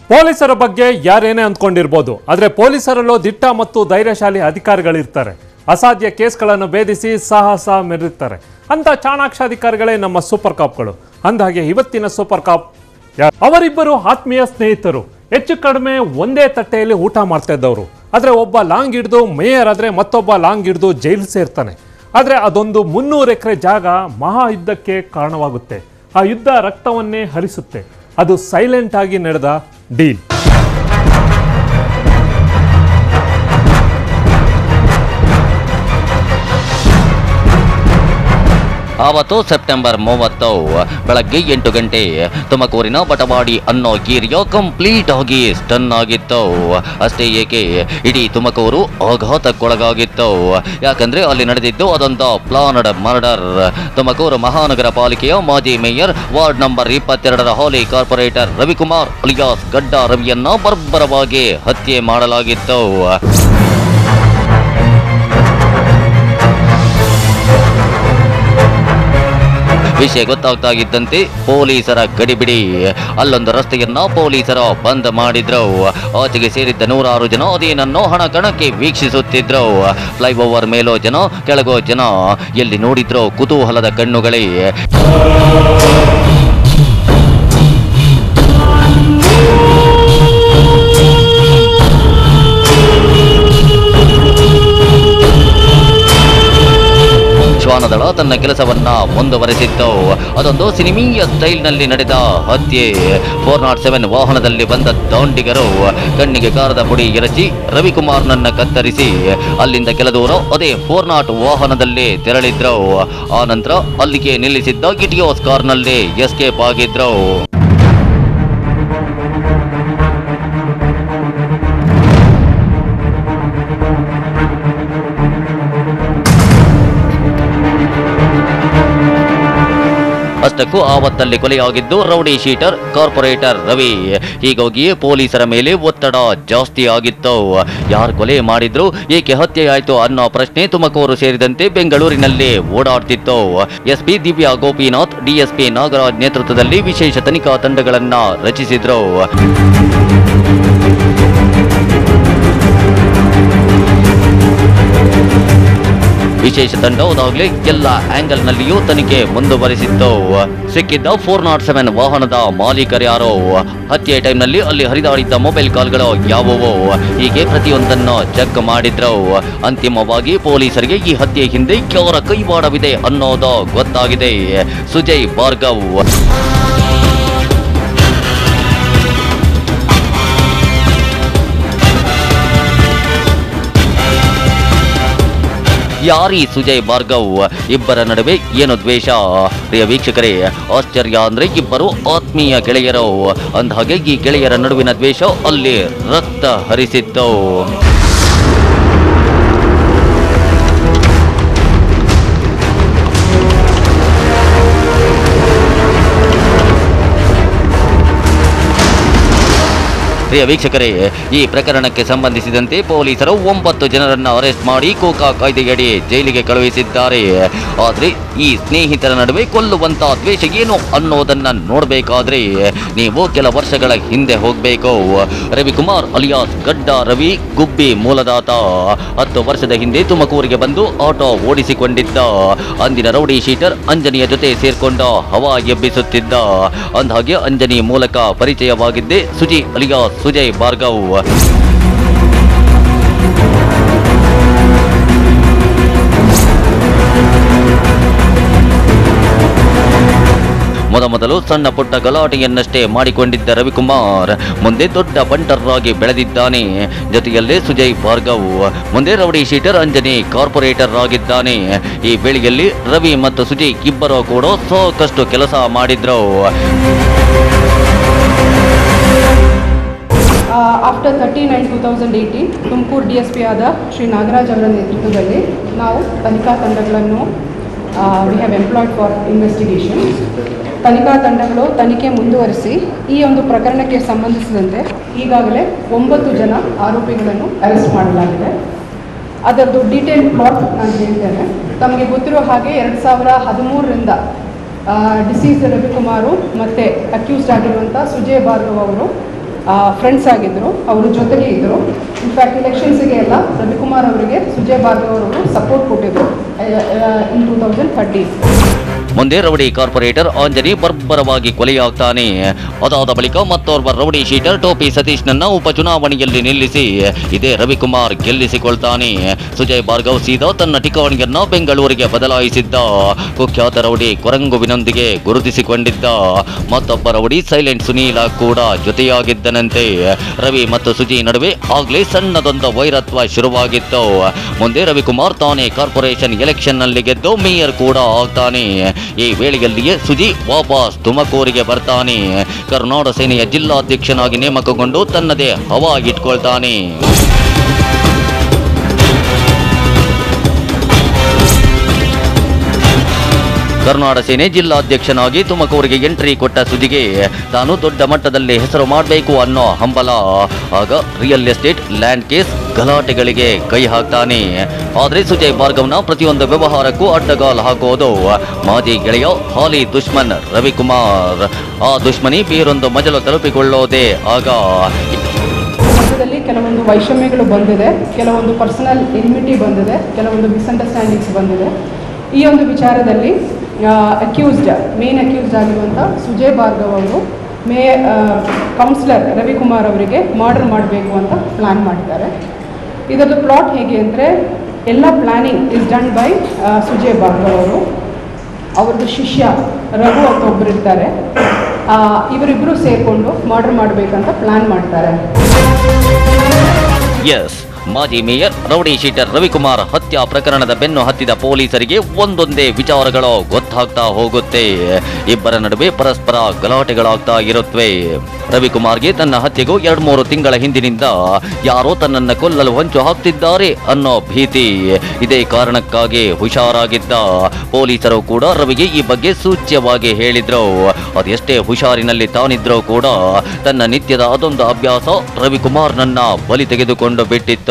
ಪೊಲೀಸರ ಬಗ್ಗೆ ಯಾರೇನೇ ಅಂದ್ಕೊಂಡಿರ್ಬೋದು ಆದರೆ ಪೊಲೀಸರಲ್ಲೂ ದಿಟ್ಟ ಮತ್ತು ಧೈರ್ಯಶಾಲಿ ಅಧಿಕಾರಿಗಳಿರ್ತಾರೆ ಅಸಾಧ್ಯ ಕೇಸ್ಗಳನ್ನು ಭೇದಿಸಿ ಸಾಹಸ ಮೆರೆಯುತ್ತಾರೆ ಅಂತ ಚಾಣಾಕ್ಷ ಅಧಿಕಾರಿಗಳೇ ನಮ್ಮ ಸೂಪರ್ ಕಾಪ್ಗಳು ಅಂದಹಾಗೆ ಇವತ್ತಿನ ಸೂಪರ್ ಕಾಪ್ ಯಾರು? ಅವರಿಬ್ಬರು ಆತ್ಮೀಯ ಸ್ನೇಹಿತರು ಹೆಚ್ಚು ಕಡಿಮೆ ಒಂದೇ ತಟ್ಟೆಯಲ್ಲಿ ಊಟ ಮಾಡ್ತಾ ಇದ್ದವರು ಆದರೆ ಒಬ್ಬ ಲಾಂಗ್ ಹಿಡಿದು ಮೇಯರ್ ಆದರೆ ಮತ್ತೊಬ್ಬ ಲಾಂಗ್ ಹಿಡಿದು ಜೈಲು ಸೇರ್ತಾನೆ ಆದರೆ ಅದೊಂದು ಮುನ್ನೂರು ಎಕರೆ ಜಾಗ ಮಹಾ ಯುದ್ಧಕ್ಕೆ ಕಾರಣವಾಗುತ್ತೆ ಆ ಯುದ್ಧ ರಕ್ತವನ್ನೇ ಹರಿಸುತ್ತೆ ಅದು ಸೈಲೆಂಟ್ ಆಗಿ ನಡೆದ ಡೀಲ್ ಆವತ್ತು ಸೆಪ್ಟೆಂಬರ್ ಮೂವತ್ತು ಬೆಳಗ್ಗೆ ಎಂಟು ಗಂಟೆ ತುಮಕೂರಿನ ಬಟವಾಡಿ ಅನ್ನೋ ಏರಿಯಾ ಕಂಪ್ಲೀಟ್ ಆಗಿ ಸ್ಟನ್ ಆಗಿತ್ತು ಅಷ್ಟೇ ಏಕೆ ಇಡೀ ತುಮಕೂರು ಆಘಾತಕ್ಕೊಳಗಾಗಿತ್ತು ಯಾಕಂದ್ರೆ ಅಲ್ಲಿ ನಡೆದಿದ್ದು ಅದೊಂದು ಪ್ಲಾನಡ್ ಮರ್ಡರ್ ತುಮಕೂರು ಮಹಾನಗರ ಪಾಲಿಕೆಯ ಮಾಜಿ ಮೇಯರ್ ವಾರ್ಡ್ ನಂಬರ್ ಇಪ್ಪತ್ತೆರಡರ ಹಾಲಿ ಕಾರ್ಪೊರೇಟರ್ ರವಿಕುಮಾರ್ ಅಲಿಯಾಸ್ ಗಡ್ಡ ರವಿಯನ್ನ ಬರ್ಬರವಾಗಿ ಹತ್ಯೆ ಮಾಡಲಾಗಿತ್ತು ವಿಷಯ ಗೊತ್ತಾಗ್ತಾ ಇದ್ದಂತೆ ಪೊಲೀಸರ ಗಡಿಬಿಡಿ ಅಲ್ಲೊಂದು ರಸ್ತೆಯನ್ನ ಪೊಲೀಸರು ಬಂದ್ ಮಾಡಿದ್ರು ಆಚೆಗೆ ಸೇರಿದ್ದ ನೂರಾರು ಜನ ಅದೇನನ್ನೋ ಹಣ ಕಣಕ್ಕೆ ವೀಕ್ಷಿಸುತ್ತಿದ್ರು ಫ್ಲೈಓವರ್ ಮೇಲೋ ಜನ ಕೆಳಗೋ ಜನ ಎಲ್ಲಿ ನೋಡಿದ್ರು ಕುತೂಹಲದ ಕಣ್ಣುಗಳೇ ಶ್ವಾನದಳ ತನ್ನ ಕೆಲಸವನ್ನ ಮುಂದುವರೆಸಿತ್ತು ಅದೊಂದು ಸಿನಿಮೀಯ ಸ್ಟೈಲ್ನಲ್ಲಿ ನಡೆದ ಹತ್ಯೆ ಫೋರ್ ನಾಟ್ ಸೆವೆನ್ ವಾಹನದಲ್ಲಿ ಬಂದ ದಾಂಡಿಗರು ಕಣ್ಣಿಗೆ ಕಾರದ ಪುಡಿ ಎರಚಿ ರವಿಕುಮಾರ್ನನ್ನ ಕತ್ತರಿಸಿ ಅಲ್ಲಿಂದ ಕೆಲ ದೂರ ಅದೇ ಫೋರ್ ನಾಟ್ ವಾಹನದಲ್ಲಿ ತೆರಳಿದ್ರು ಆ ನಂತರ ಅಲ್ಲಿಗೆ ನಿಲ್ಲಿಸಿದ್ದ ಗಿಟಿಯೋಸ್ ಕಾರ್ನಲ್ಲಿ ಎಸ್ಕೇಪ್ ಆಗಿದ್ರು ಅಷ್ಟಕ್ಕೂ ಆವತ್ತಲ್ಲಿ ಕೊಲೆಯಾಗಿದ್ದು ರೌಡಿ ಶೀಟರ್ ಕಾರ್ಪೊರೇಟರ್ ರವಿ ಹೀಗಾಗಿಯೇ ಪೊಲೀಸರ ಮೇಲೆ ಒತ್ತಡ ಜಾಸ್ತಿ ಆಗಿತ್ತು ಯಾರು ಕೊಲೆ ಮಾಡಿದ್ರು ಏಕೆ ಹತ್ಯೆ ಆಯ್ತು ಅನ್ನೋ ಪ್ರಶ್ನೆ ತುಮಕೂರು ಸೇರಿದಂತೆ ಬೆಂಗಳೂರಿನಲ್ಲಿ ಓಡಾಡ್ತಿತ್ತು ಎಸ್ಪಿ ದಿವ್ಯಾ ಗೋಪಿನಾಥ್ ಡಿಎಸ್ಪಿ ನಾಗರಾಜ್ ನೇತೃತ್ವದಲ್ಲಿ ವಿಶೇಷ ತನಿಖಾ ತಂಡಗಳನ್ನ ರಚಿಸಿದ್ರು ವಿಶೇಷ ತಂಡ ಅದಾಗಲೇ ಎಲ್ಲ ಆಂಗಲ್ ನಲ್ಲಿಯೂ ತನಿಖೆ ಮುಂದುವರಿಸಿತ್ತು ಸಿಕ್ಕಿದ್ದ ಫೋರ್ ನಾಟ್ ಸೆವೆನ್ ವಾಹನದ ಮಾಲೀಕರ್ಯಾರೋ ಹತ್ಯೆ ಟೈಮ್ನಲ್ಲಿ ಅಲ್ಲಿ ಹರಿದಾಡಿದ್ದ ಮೊಬೈಲ್ ಕಾಲ್ಗಳು ಯಾವುವು ಹೀಗೆ ಪ್ರತಿಯೊಂದನ್ನು ಚೆಕ್ ಮಾಡಿದ್ರು ಅಂತಿಮವಾಗಿ ಪೊಲೀಸರಿಗೆ ಈ ಹತ್ಯೆ ಹಿಂದೆ ಯಾರ ಕೈವಾಡವಿದೆ ಅನ್ನೋದು ಗೊತ್ತಾಗಿದೆ ಸುಜಯ್ ಭಾರ್ಗವ್ ಯಾರೀ ಸುಜಯ್ ಭಾರ್ಗವ್ ಇಬ್ಬರ ನಡುವೆ ಏನು ದ್ವೇಷ ಪ್ರಿಯ ವೀಕ್ಷಕರೇ ಆಶ್ಚರ್ಯ ಅಂದ್ರೆ ಇಬ್ಬರು ಆತ್ಮೀಯ ಗೆಳೆಯರು ಅಂದಹಾಗೆ ಈ ಗೆಳೆಯರ ನಡುವಿನ ದ್ವೇಷ ಅಲ್ಲಿ ರಕ್ತ ಹರಿಸಿತ್ತು ಪ್ರಿಯ ವೀಕ್ಷಕರೇ ಈ ಪ್ರಕರಣಕ್ಕೆ ಸಂಬಂಧಿಸಿದಂತೆ ಪೊಲೀಸರು ಒಂಬತ್ತು ಜನರನ್ನ ಅರೆಸ್ಟ್ ಮಾಡಿ ಕೋಕಾ ಕಾಯ್ದೆಯಡಿ ಜೈಲಿಗೆ ಕಳುಹಿಸಿದ್ದಾರೆ ಆದ್ರೆ ಈ ಸ್ನೇಹಿತರ ನಡುವೆ ಕೊಲ್ಲುವಂತ ದ್ವೇಷ ಏನು ಅನ್ನೋದನ್ನ ನೋಡಬೇಕಾದ್ರೆ ನೀವು ಕೆಲ ವರ್ಷಗಳ ಹಿಂದೆ ಹೋಗ್ಬೇಕು ರವಿಕುಮಾರ್ ಅಲಿಯಾಸ್ ಗಡ್ಡ ರವಿ ಗುಬ್ಬಿ ಮೂಲದಾತ ಹತ್ತು ವರ್ಷದ ಹಿಂದೆ ತುಮಕೂರಿಗೆ ಬಂದು ಆಟೋ ಓಡಿಸಿಕೊಂಡಿದ್ದ ಅಂದಿನ ರೌಡಿ ಶೀಟರ್ ಅಂಜನಿಯ ಜೊತೆ ಸೇರ್ಕೊಂಡ ಹವಾ ಎಬ್ಬಿಸುತ್ತಿದ್ದ ಅಂದಹಾಗೆ ಅಂಜನಿ ಮೂಲಕ ಪರಿಚಯವಾಗಿದ್ದೆ ಸುಜಿ ಅಲಿಯಾಸ್ ಸುಜಯ್ ಭಾರ್ಗವ್ ಮೊದಮೊದಲು ಸಣ್ಣ ಪುಟ್ಟ ಗಲಾಟೆಯನ್ನಷ್ಟೇ ಮಾಡಿಕೊಂಡಿದ್ದ ರವಿಕುಮಾರ್ ಮುಂದೆ ದೊಡ್ಡ ಬಂಟರ್ರಾಗಿ ಬೆಳೆದಿದ್ದಾನೆ ಜೊತೆಯಲ್ಲೇ ಸುಜಯ್ ಭಾರ್ಗವ್ ಮುಂದೆ ರೌಡಿ ಶೀಟರ್ ಅಂಜನಿ ಕಾರ್ಪೊರೇಟರ್ ಆಗಿದ್ದಾನೆ ಈ ವೇಳೆಯಲ್ಲಿ ರವಿ ಮತ್ತು ಸುಜಯ್ ಇಬ್ಬರು ಕೂಡ ಸಾಕಷ್ಟು ಕೆಲಸ ಮಾಡಿದ್ರು after thirty nine two thousand eighteen Tumakuru D S P ಆದ ಶ್ರೀ ನಾಗರಾಜ್ ಅವರ ನೇತೃತ್ವದಲ್ಲಿ ನಾವು ತನಿಖಾ ತಂಡಗಳನ್ನು we have employed for investigation ತನಿಖಾ ತಂಡಗಳು ತನಿಖೆ ಮುಂದುವರಿಸಿ ಈ ಒಂದು ಪ್ರಕರಣಕ್ಕೆ ಸಂಬಂಧಿಸಿದಂತೆ ಈಗಾಗಲೇ ಒಂಬತ್ತು ಜನ ಆರೋಪಿಗಳನ್ನು ಅರೆಸ್ಟ್ ಮಾಡಲಾಗಿದೆ ಅದರದ್ದು ಡೀಟೇಲ್ ಪ್ಲಾಟ್ ನಾನು ಹೇಳ್ತೇನೆ ತಮಗೆ ಗೊತ್ತಿರೋ ಹಾಗೆ ಎರಡು ಸಾವಿರ ಹದಿಮೂರರಿಂದ ಡಿಸೀಸ್ ರವಿಕುಮಾರು ಮತ್ತು ಅಕ್ಯೂಸ್ಡ್ ಆಗಿರುವಂಥ ಸುಜಯ್ ಭಾರ್ಗವ್ ಅವರು ಫ್ರೆಂಡ್ಸ್ ಆಗಿದ್ದರು ಅವ್ರ ಜೊತೆಗೆ ಇದ್ದರು ಇನ್ಫ್ಯಾಕ್ಟ್ ಇಲೆಕ್ಷನ್ಸಿಗೆ ಎಲ್ಲ ರವಿಕುಮಾರ್ ಅವರಿಗೆ ಸುಜಯ್ ಭಾರ್ಗವ್ ಅವರು ಸಪೋರ್ಟ್ ಕೊಟ್ಟಿದ್ರು ಇನ್ ಟೂ ತೌಸಂಡ್ ಥರ್ಟೀನ್ ಮುಂದೆ ರೌಡಿ ಕಾರ್ಪೊರೇಟರ್ ಆಂಜನಿ ಬರ್ಬರವಾಗಿ ಕೊಲೆಯಾಗ್ತಾನೆ ಅದಾದ ಬಳಿಕ ಮತ್ತೋರ್ವ ರೌಡಿ ಶೀಟರ್ ಟೋಪಿ ಸತೀಶ್ನನ್ನ ಉಪಚುನಾವಣೆಯಲ್ಲಿ ನಿಲ್ಲಿಸಿ ಇದೇ ರವಿಕುಮಾರ್ ಗೆಲ್ಲಿಸಿಕೊಳ್ತಾನೆ ಸುಜಯ್ ಭಾರ್ಗವ್ ಸೀದಾ ತನ್ನ ಠಿಕಾಣಿಯನ್ನ ಬೆಂಗಳೂರಿಗೆ ಬದಲಾಯಿಸಿದ್ದ ಕುಖ್ಯಾತ ರೌಡಿ ಕೊರಂಗುವಿನೊಂದಿಗೆ ಗುರುತಿಸಿಕೊಂಡಿದ್ದ ಮತ್ತೊಬ್ಬ ರೌಡಿ ಸೈಲೆಂಟ್ ಸುನೀಲ ಕೂಡ ಜೊತೆಯಾಗಿದ್ದನಂತೆ ರವಿ ಮತ್ತು ಸುಜಿ ನಡುವೆ ಆಗ್ಲೇ ಸಣ್ಣದೊಂದು ವೈರತ್ವ ಶುರುವಾಗಿತ್ತು ಮುಂದೆ ರವಿಕುಮಾರ್ ತಾನೇ ಕಾರ್ಪೊರೇಷನ್ ಎಲೆಕ್ಷನ್ ನಲ್ಲಿ ಗೆದ್ದು ಮೇಯರ್ ಕೂಡ ಆಗ್ತಾನೆ ಈ ವೇಳೆಯಲ್ಲಿಯೇ ಸುಜಿ ವಾಪಸ್ ತುಮಕೂರಿಗೆ ಬರ್ತಾನೆ ಕರ್ನಾಟಕ ಸೇನೆಯ ಜಿಲ್ಲಾಧ್ಯಕ್ಷನಾಗಿ ನೇಮಕಗೊಂಡು ತನ್ನದೇ ಹವಾ ಇಟ್ಕೊಳ್ತಾನೆ ಕರ್ನಾಟಕ ಸೇನೆ ಜಿಲ್ಲಾಧ್ಯಕ್ಷನಾಗಿ ತುಮಕೂರಿಗೆ ಎಂಟ್ರಿ ಕೊಟ್ಟ ಸುದಿಗೆ ತಾನು ದೊಡ್ಡ ಮಟ್ಟದಲ್ಲಿ ಹೆಸರು ಮಾಡಬೇಕು ಅನ್ನೋ ಹಂಬಲ ಆಗ ರಿಯಲ್ ಎಸ್ಟೇಟ್ ಲ್ಯಾಂಡ್ ಕೇಸ್ ಗಲಾಟೆಗಳಿಗೆ ಕೈ ಹಾಕ್ತಾನೆ ಆದ್ರೆ ಸುಜಯ್ ಭಾರ್ಗವ್ನ ಪ್ರತಿಯೊಂದು ವ್ಯವಹಾರಕ್ಕೂ ಅಡ್ಡಗಾಲ್ ಹಾಕೋದು ಮಾಜಿ ಗೆಳೆಯ ಹಾಲಿ ದುಶ್ಮನ್ ರವಿಕುಮಾರ್ ಆ ದುಶ್ಮನಿ ಬೇರೊಂದು ಮಜಲು ತಲುಪಿಕೊಳ್ಳೋದೇ ಆಗ ಮಧ್ಯದಲ್ಲಿ ಕೆಲವೊಂದು ವೈಷಮ್ಯಗಳು ಬಂದಿದೆ ಕೆಲವೊಂದು ಪರ್ಸನಲ್ ಇನ್ಮಿಟಿ ಬಂದಿದೆ ಕೆಲವೊಂದು ಮಿಸ್ಅಂಡರ್ಸ್ಟ್ಯಾಂಡಿಂಗ್ಸ್ ಬಂದಿದೆ ಈ ಒಂದು ವಿಚಾರದಲ್ಲಿ ಅಕ್ಯೂಸ್ಡ್ ಮೇನ್ ಅಕ್ಯೂಸ್ಡ್ ಆಗಿರುವಂಥ ಸುಜಯ್ ಭಾರ್ಗವ್ ಅವರು ಮೇ ಕೌನ್ಸಿಲರ್ ರವಿಕುಮಾರ್ ಅವರಿಗೆ ಮರ್ಡರ್ ಮಾಡಬೇಕು ಅಂತ ಪ್ಲ್ಯಾನ್ ಮಾಡಿದ್ದಾರೆ ಇದರದ್ದು ಪ್ಲಾಟ್ ಹೇಗೆ ಅಂದರೆ ಎಲ್ಲ planning is done by Sujay Bhargav ಅವರು ಅವ್ರದ್ದು ಶಿಷ್ಯ ರಘು ಅಂತ ಒಬ್ಬರು ಇರ್ತಾರೆ ಆ, ಇವರಿಬ್ಬರು ಸೇರಿಕೊಂಡು ಮರ್ಡರ್ ಮಾಡಬೇಕಂತ ಪ್ಲ್ಯಾನ್ ಮಾಡ್ತಾರೆ ಎಸ್ ಮಾಜಿ ಮೇಯರ್ ರೌಡಿ ಶೀಟರ್ ರವಿಕುಮಾರ್ ಹತ್ಯಾ ಪ್ರಕರಣದ ಬೆನ್ನು ಹತ್ತಿದ ಪೊಲೀಸರಿಗೆ ಒಂದೊಂದೇ ವಿಚಾರಗಳು ಗೊತ್ತಾಗ್ತಾ ಹೋಗುತ್ತೆ ಇಬ್ಬರ ನಡುವೆ ಪರಸ್ಪರ ಗಲಾಟೆಗಳಾಗ್ತಾ ಇರುತ್ತವೆ ರವಿಕುಮಾರ್ಗೆ ತನ್ನ ಹತ್ಯೆಗೂ ಎರಡ್ ಮೂರು ತಿಂಗಳ ಹಿಂದಿನಿಂದ ಯಾರೋ ತನ್ನನ್ನು ಕೊಲ್ಲಲು ಹೊಂಚು ಹಾಕ್ತಿದ್ದಾರೆ ಅನ್ನೋ ಭೀತಿ ಇದೇ ಕಾರಣಕ್ಕಾಗಿ ಹುಷಾರಾಗಿದ್ದ ಪೊಲೀಸರು ಕೂಡ ರವಿಗೆ ಈ ಬಗ್ಗೆ ಸೂಚ್ಯವಾಗಿ ಹೇಳಿದ್ರು ಅದೆಷ್ಟೇ ಹುಷಾರಿನಲ್ಲಿ ತಾನಿದ್ರೂ ಕೂಡ ತನ್ನ ನಿತ್ಯದ ಅದೊಂದು ಅಭ್ಯಾಸ ರವಿಕುಮಾರ್ನನ್ನ ಬಲಿ ತೆಗೆದುಕೊಂಡು ಬಿಟ್ಟಿತ್ತು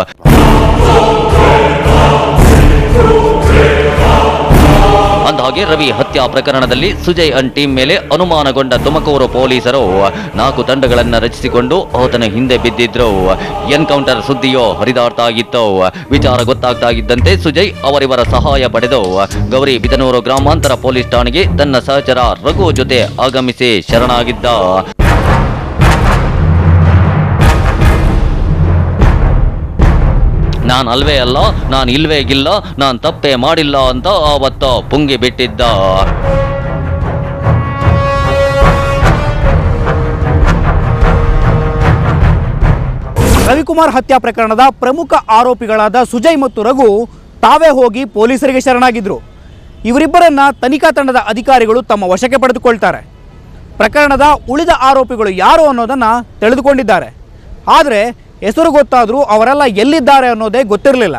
ಅಂದಹಾಗೆ ರವಿ ಹತ್ಯಾ ಪ್ರಕರಣದಲ್ಲಿ ಸುಜಯ್ ಅಂಡ್ ಟೀಮ್ ಮೇಲೆ ಅನುಮಾನಗೊಂಡ ತುಮಕೂರು ಪೊಲೀಸರು ನಾಲ್ಕು ತಂಡಗಳನ್ನ ರಚಿಸಿಕೊಂಡು ಆತನ ಹಿಂದೆ ಬಿದ್ದಿದ್ರು ಎನ್ಕೌಂಟರ್ ಸುದ್ದಿಯೋ ಹರಿದಾಡ್ತಾ ಇತ್ತು ವಿಚಾರ ಗೊತ್ತಾಗ್ತಾ ಇದ್ದಂತೆ ಸುಜಯ್ ಅವರಿವರ ಸಹಾಯ ಪಡೆದು ಗೌರಿ ಬಿದನೂರು ಗ್ರಾಮಾಂತರ ಪೊಲೀಸ್ ಠಾಣೆಗೆ ತನ್ನ ಸಹಚರ ರಘು ಜೊತೆ ಆಗಮಿಸಿ ಶರಣಾಗಿದ್ದ ನಾನು ಅಲ್ವೇ ಅಲ್ಲ ನಾನು ಇಲ್ವೇ ಗಿಲ್ಲ ನಾನು ತಪ್ಪೇ ಮಾಡಿಲ್ಲ ಅಂತ ಆವತ್ತು ಪುಂಗಿ ಬಿಟ್ಟಿದ್ದ ರವಿಕುಮಾರ್ ಹತ್ಯಾ ಪ್ರಕರಣದ ಪ್ರಮುಖ ಆರೋಪಿಗಳಾದ ಸುಜಯ್ ಮತ್ತು ರಘು ತಾವೇ ಹೋಗಿ ಪೊಲೀಸರಿಗೆ ಶರಣಾಗಿದ್ರು ಇವರಿಬ್ಬರನ್ನ ತನಿಖಾ ತಂಡದ ಅಧಿಕಾರಿಗಳು ತಮ್ಮ ವಶಕ್ಕೆ ಪಡೆದುಕೊಳ್ತಾರೆ ಪ್ರಕರಣದ ಉಳಿದ ಆರೋಪಿಗಳು ಯಾರು ಅನ್ನೋದನ್ನು ತಿಳಿದುಕೊಂಡಿದ್ದಾರೆ ಆದರೆ ಹೆಸರು ಗೊತ್ತಾದರೂ ಅವರೆಲ್ಲ ಎಲ್ಲಿದ್ದಾರೆ ಅನ್ನೋದೇ ಗೊತ್ತಿರಲಿಲ್ಲ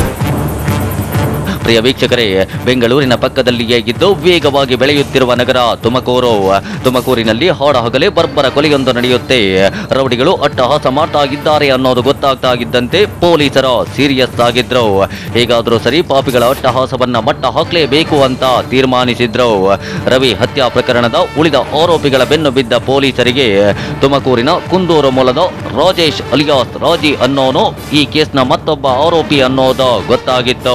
ಪ್ರಿಯ ವೀಕ್ಷಕರೇ ಬೆಂಗಳೂರಿನ ಪಕ್ಕದಲ್ಲಿಯೇ ಇದ್ದು ವೇಗವಾಗಿ ಬೆಳೆಯುತ್ತಿರುವ ನಗರ ತುಮಕೂರು ತುಮಕೂರಿನಲ್ಲಿ ಹಾಡ ಹಗಲೇ ಬರ್ಬರ ಕೊಲೆಯೊಂದು ನಡೆಯುತ್ತೆ ರೌಡಿಗಳು ಅಟ್ಟಹಾಸ ಮಾಡ್ತಾ ಇದ್ದಾರೆ ಅನ್ನೋದು ಗೊತ್ತಾಗ್ತಾ ಇದ್ದಂತೆ ಪೊಲೀಸರು ಸೀರಿಯಸ್ ಆಗಿದ್ರು ಹೇಗಾದ್ರೂ ಸರಿ ಪಾಪಿಗಳ ಅಟ್ಟಹಾಸವನ್ನ ಮಟ್ಟ ಹಾಕಲೇಬೇಕು ಅಂತ ತೀರ್ಮಾನಿಸಿದ್ರು ರವಿ ಹತ್ಯಾ ಪ್ರಕರಣದ ಉಳಿದ ಆರೋಪಿಗಳ ಬೆನ್ನು ಬಿದ್ದ ಪೊಲೀಸರಿಗೆ ತುಮಕೂರಿನ ಕುಂದೂರು ಮೂಲದ ರಾಜೇಶ್ ಅಲಿಯಾಸ್ ರಾಜಿ ಅನ್ನೋನು ಈ ಕೇಸ್ನ ಮತ್ತೊಬ್ಬ ಆರೋಪಿ ಅನ್ನೋದು ಗೊತ್ತಾಗಿತ್ತು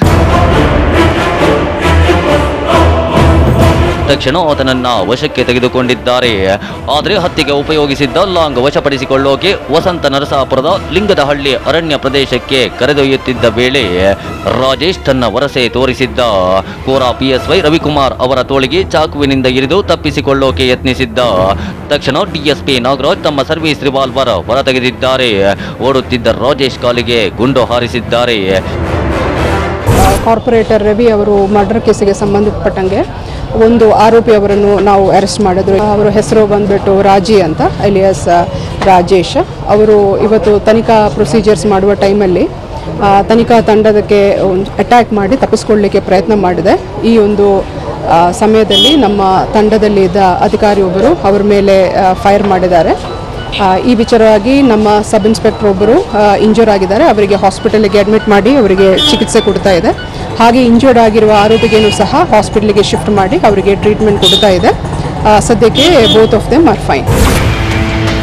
ತಕ್ಷಣ ಆತನನ್ನ ವಶಕ್ಕೆ ತೆಗೆದುಕೊಂಡಿದ್ದಾರೆ ಆದರೆ ಹತ್ಯೆಗೆ ಉಪಯೋಗಿಸಿದ್ದ ಲಾಂಗ್ ವಶಪಡಿಸಿಕೊಳ್ಳೋಕೆ ವಸಂತ ನರಸಾಪುರದ ಲಿಂಗದಹಳ್ಳಿ ಅರಣ್ಯ ಪ್ರದೇಶಕ್ಕೆ ಕರೆದೊಯ್ಯುತ್ತಿದ್ದ ವೇಳೆ ರಾಜೇಶ್ ತನ್ನ ವರಸೆ ತೋರಿಸಿದ್ದ ಕೋರಾ ಪಿಎಸ್ವೈ ರವಿಕುಮಾರ್ ಅವರ ತೋಳಿಗೆ ಚಾಕುವಿನಿಂದ ಇರಿದು ತಪ್ಪಿಸಿಕೊಳ್ಳೋಕೆ ಯತ್ನಿಸಿದ್ದ ತಕ್ಷಣ ಡಿಎಸ್ಪಿ ನಾಗರಾಜ್ ತಮ್ಮ ಸರ್ವಿಸ್ ರಿವಾಲ್ವರ್ ಹೊರತೆಗೆದಿದ್ದಾರೆ ಓಡುತ್ತಿದ್ದ ರಾಜೇಶ್ ಕಾಲಿಗೆ ಗುಂಡು ಹಾರಿಸಿದ್ದಾರೆ ಕಾರ್ಪೊರೇಟರ್ ರವಿ ಅವರು ಮರ್ಡರ್ ಕೇಸಿಗೆ ಸಂಬಂಧಪಟ್ಟಂಗೆ ಒಂದು ಆರೋಪಿ ಅವರನ್ನು ನಾವು ಅರೆಸ್ಟ್ ಮಾಡಿದ್ರು ಅವರ ಹೆಸರು ಬಂದ್ಬಿಟ್ಟು ರಾಜಿ ಅಂತ ಎಲಿಯಸ್ ರಾಜೇಶ್ ಅವರು ಇವತ್ತು ತನಿಖಾ ಪ್ರೊಸೀಜರ್ಸ್ ಮಾಡುವ ಟೈಮಲ್ಲಿ ಆ, ತನಿಖಾ ತಂಡದಕ್ಕೆ ಅಟ್ಯಾಕ್ ಮಾಡಿ ತಪ್ಪಿಸ್ಕೊಳ್ಳಿಕ್ಕೆ ಪ್ರಯತ್ನ ಮಾಡಿದೆ ಈ ಒಂದು ಆ, ಸಮಯದಲ್ಲಿ ನಮ್ಮ ತಂಡದಲ್ಲಿ ಇದ್ದ ಅಧಿಕಾರಿಯೊಬ್ಬರು ಅವರ ಮೇಲೆ ಫೈರ್ ಮಾಡಿದ್ದಾರೆ ಆ, ಈ ವಿಚಾರವಾಗಿ ನಮ್ಮ ಸಬ್ ಇನ್ಸ್ಪೆಕ್ಟರ್ ಒಬ್ಬರು ಇಂಜೂರ್ ಆಗಿದ್ದಾರೆ ಅವರಿಗೆ ಹಾಸ್ಪಿಟಲ್ಗೆ ಅಡ್ಮಿಟ್ ಮಾಡಿ ಅವರಿಗೆ ಚಿಕಿತ್ಸೆ ಕೊಡ್ತಾ ಇದೆ ಹಾಗೆ ಇಂಜೂರ್ಡ್ ಆಗಿರುವ ಆರೋಪಿಗೇನು ಸಹ ಹಾಸ್ಪಿಟಲ್ಗೆ ಶಿಫ್ಟ್ ಮಾಡಿ ಅವರಿಗೆ ಟ್ರೀಟ್ಮೆಂಟ್ ಕೊಡ್ತಾ ಇದೆ ಆ, ಸದ್ಯಕ್ಕೆ both of them are fine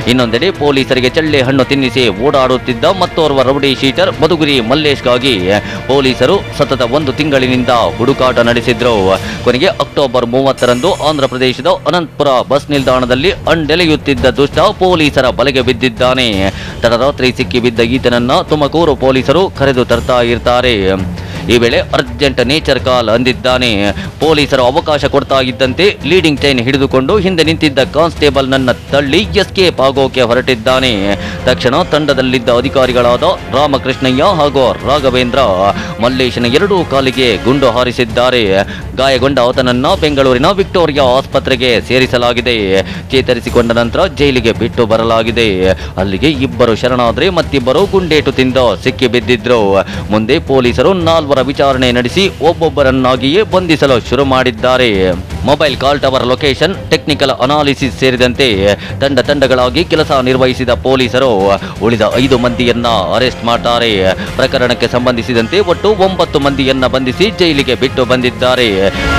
ಇನ್ನೊಂದೆಡೆ ಪೊಲೀಸರಿಗೆ ಚಳ್ಳೆ ಹಣ್ಣು ತಿನ್ನಿಸಿ ಓಡಾಡುತ್ತಿದ್ದ ಮತ್ತೋರ್ವ ರೌಡಿ ಶೀಟರ್ ಮಧುಗಿರಿ ಮಲ್ಲೇಶ್ಗಾಗಿ ಪೊಲೀಸರು ಸತತ ಒಂದು ತಿಂಗಳಿನಿಂದ ಹುಡುಕಾಟ ನಡೆಸಿದ್ರು ಕೊನೆಗೆ ಅಕ್ಟೋಬರ್ ಮೂವತ್ತರಂದು ಆಂಧ್ರಪ್ರದೇಶದ ಅನಂತಪುರ ಬಸ್ ನಿಲ್ದಾಣದಲ್ಲಿ ಅಂಡೆಲೆಯುತ್ತಿದ್ದ ದುಷ್ಟ ಪೊಲೀಸರ ಬಲೆಗೆ ಬಿದ್ದಿದ್ದಾನೆ ತಡರಾತ್ರಿ ಸಿಕ್ಕಿ ಬಿದ್ದ ಈತನನ್ನ ತುಮಕೂರು ಪೊಲೀಸರು ಕರೆದು ತರ್ತಾ ಇರ್ತಾರೆ ಈ ವೇಳೆ ಅರ್ಜೆಂಟ್ ನೇಚರ್ ಕಾಲ್ ಅಂದಿದ್ದಾನೆ ಪೊಲೀಸರು ಅವಕಾಶ ಕೊಡ್ತಾ ಇದ್ದಂತೆ ಲೀಡಿಂಗ್ ಚೈನ್ ಹಿಡಿದುಕೊಂಡು ಹಿಂದೆ ನಿಂತಿದ್ದ ಕಾನ್ಸ್ಟೇಬಲ್ ನನ್ನ ತಳ್ಳಿ ಎಸ್ಕೇಪ್ ಆಗೋಕೆ ಹೊರಟಿದ್ದಾನೆ ತಕ್ಷಣ ತಂಡದಲ್ಲಿದ್ದ ಅಧಿಕಾರಿಗಳಾದ ರಾಮಕೃಷ್ಣಯ್ಯ ಹಾಗೂ ರಾಘವೇಂದ್ರ ಮಲ್ಲೇಶನ ಎರಡೂ ಕಾಲಿಗೆ ಗುಂಡು ಹಾರಿಸಿದ್ದಾರೆ ಗಾಯಗೊಂಡ ಆತನನ್ನ ಬೆಂಗಳೂರಿನ ವಿಕ್ಟೋರಿಯಾ ಆಸ್ಪತ್ರೆಗೆ ಸೇರಿಸಲಾಗಿದೆ ಚೇತರಿಸಿಕೊಂಡ ನಂತರ ಜೈಲಿಗೆ ಬಿಟ್ಟು ಬರಲಾಗಿದೆ ಅಲ್ಲಿಗೆ ಇಬ್ಬರು ಶರಣಾದ್ರೆ ಮತ್ತಿಬ್ಬರು ಗುಂಡೇಟು ತಿಂದು ಸಿಕ್ಕಿ ಬಿದ್ದಿದ್ರು ಮುಂದೆ ಪೊಲೀಸರು ನಾಲ್ವರ ವಿಚಾರಣೆ ನಡೆಸಿ ಒಬ್ಬೊಬ್ಬರನ್ನಾಗಿಯೇ ಬಂಧಿಸಲು ಶುರು ಮಾಡಿದ್ದಾರೆ mobile call tower location technical analysis ಸೇರಿದಂತೆ ತಂಡ ತಂಡಗಳಾಗಿ ಕೆಲಸ ನಿರ್ವಹಿಸಿದ ಪೊಲೀಸರು ಉಳಿದ ಐದು ಮಂದಿಯನ್ನ ಅರೆಸ್ಟ್ ಮಾಡ್ತಾರೆ ಪ್ರಕರಣಕ್ಕೆ ಸಂಬಂಧಿಸಿದಂತೆ ಒಟ್ಟು ಒಂಬತ್ತು ಮಂದಿಯನ್ನ ಬಂಧಿಸಿ ಜೈಲಿಗೆ ಬಿಟ್ಟು ಬಂದಿದ್ದಾರೆ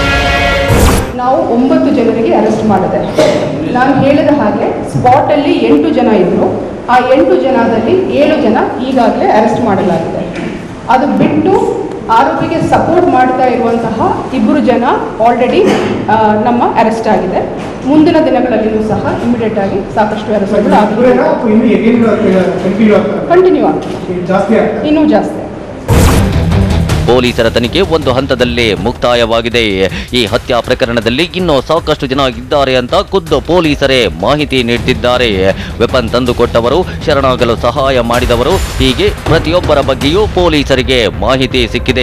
ನಾವು ಒಂಬತ್ತು ಜನರಿಗೆ ಅರೆಸ್ಟ್ ಮಾಡಿದೆ ನಾನು ಹೇಳಿದ ಹಾಗೆ ಸ್ಪಾಟಲ್ಲಿ ಎಂಟು ಜನ ಇದ್ದರು ಆ ಎಂಟು ಜನದಲ್ಲಿ ಏಳು ಜನ ಈಗಾಗಲೇ ಅರೆಸ್ಟ್ ಮಾಡಲಾಗಿದೆ ಅದು ಬಿಟ್ಟು ಆರೋಪಿಗೆ ಸಪೋರ್ಟ್ ಮಾಡ್ತಾ ಇರುವಂತಹ ಇಬ್ಬರು ಜನ ಆಲ್ರೆಡಿ ನಮ್ಮ ಅರೆಸ್ಟ್ ಆಗಿದೆ ಮುಂದಿನ ದಿನಗಳಲ್ಲಿಯೂ ಸಹ ಇಮಿಡಿಯೇಟ್ ಆಗಿ ಸಾಕಷ್ಟು ಅರೆಸ್ಟ್ಗಳು ಇಬ್ಬರೇನಾ ಆಗಿದೆ ಅಥವಾ ಇನ್ನು ಎಗೇನ್ ಕಂಟಿನ್ಯೂ ಆಗ್ತಾರೆ ಕಂಟಿನ್ಯೂ ಆಗ್ತದೆ ಇದು ಜಾಸ್ತಿ ಆಗ್ತದೆ ಇನ್ನೂ ಜಾಸ್ತಿ ಪೊಲೀಸರ ತನಿಖೆ ಒಂದು ಹಂತದಲ್ಲೇ ಮುಕ್ತಾಯವಾಗಿದೆ ಈ ಹತ್ಯಾ ಪ್ರಕರಣದಲ್ಲಿ ಇನ್ನೂ ಸಾಕಷ್ಟು ಜನ ಇದ್ದಾರೆ ಅಂತ ಖುದ್ದು ಪೊಲೀಸರೇ ಮಾಹಿತಿ ನೀಡುತ್ತಿದ್ದಾರೆ ವೆಪನ್ ತಂದುಕೊಟ್ಟವರು ಶರಣಾಗಲು ಸಹಾಯ ಮಾಡಿದವರು ಹೀಗೆ ಪ್ರತಿಯೊಬ್ಬರ ಬಗ್ಗೆಯೂ ಪೊಲೀಸರಿಗೆ ಮಾಹಿತಿ ಸಿಕ್ಕಿದೆ